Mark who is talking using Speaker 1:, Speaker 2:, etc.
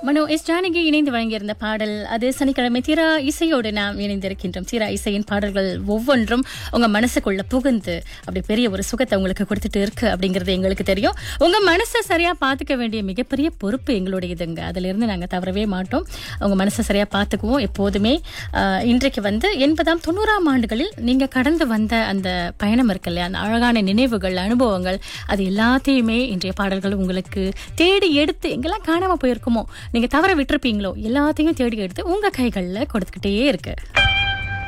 Speaker 1: மனோ S Janaki இணைந்து வழங்கியிருந்த பாடல் அது சனிக்கிழமை தீரா இசையோடு நாம் இணைந்திருக்கின்றோம் தீரா இசையின் பாடல்கள் ஒவ்வொன்றும் உங்க மனசுக்குள்ள புகுந்து அப்படி பெரிய ஒரு சுகத்தை உங்களுக்கு கொடுத்துட்டு இருக்கு அப்படிங்கிறது எங்களுக்கு தெரியும் உங்க மனசை சரியா பாத்துக்க வேண்டிய மிகப்பெரிய பொறுப்பு எங்களுடையதுங்க அதுல இருந்து நாங்க தவறவே மாட்டோம் உங்க மனசை சரியா பாத்துக்குவோம் எப்போதுமே ஆஹ், இன்றைக்கு வந்து எண்பதாம் தொண்ணூறாம் ஆண்டுகளில் நீங்க கடந்து வந்த அந்த பயணம் இருக்கு இல்லையா அந்த அழகான நினைவுகள் அனுபவங்கள் அது எல்லாத்தையுமே இன்றைய பாடல்கள் உங்களுக்கு தேடி எடுத்து எங்கெல்லாம் காணாம போயிருக்குமோ நீங்க தவற விட்டிருப்பீங்களோ எல்லாத்தையும் தேடி எடுத்து உங்க கைகள்ல கொடுத்துக்கிட்டே இருக்கு